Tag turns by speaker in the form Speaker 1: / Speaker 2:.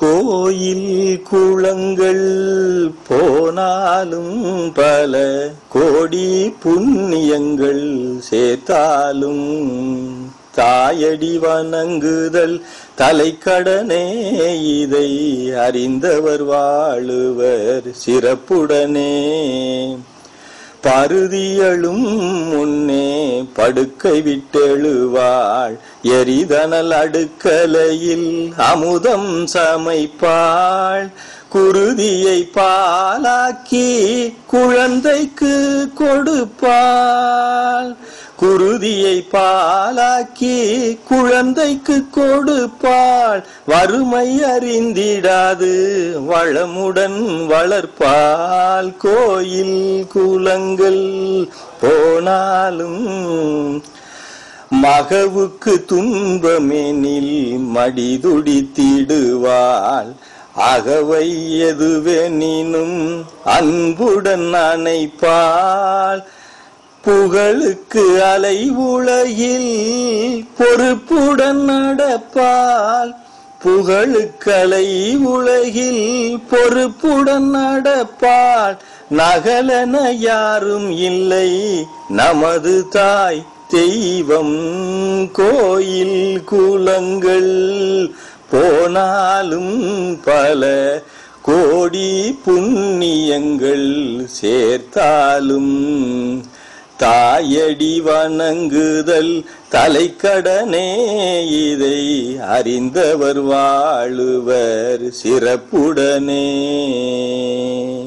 Speaker 1: கோயில் குளங்கள் போனாலும் பல கோடி புண்ணியங்கள் சேர்த்தாலும் தாயடி வணங்குதல் தலைக்கடனே இதை அறிந்தவர் வாழுவர் சிறப்புடனே பருதியழும் முன்னே படுக்கை விட்டெழுவாள் எரிதனல் அடுக்கலையில் அமுதம் சமைப்பாள் குருதியை பாலாக்கி குழந்தைக்கு கொடுப்பாள் குருதியை பாலாக்கி குழந்தைக்கு கொடுப்பாள் வறுமை அறிந்திடாது வளமுடன் வளர்ப்பாள் கோயில் குலங்கள் போனாலும் மகவுக்கு துன்பமெனில் மடிதுடித்திடுவாள் அகவை எதுவெனினும் அன்புடன் அணைப்பாள் புகழுக்கு அலை உலகில் பொறுப்புடன் நடப்பால் புகழுக்கலை உலகில் பொறுப்புடன் நடப்பாள் நகலன யாரும் இல்லை நமது தாய் தெய்வம் கோயில் குலங்கள் போனாலும் பல கோடி புண்ணியங்கள் சேர்த்தாலும் தாயடி வணங்குதல் தலைக்கடனே இதை அறிந்தவர் வாழுவர் சிறப்புடனே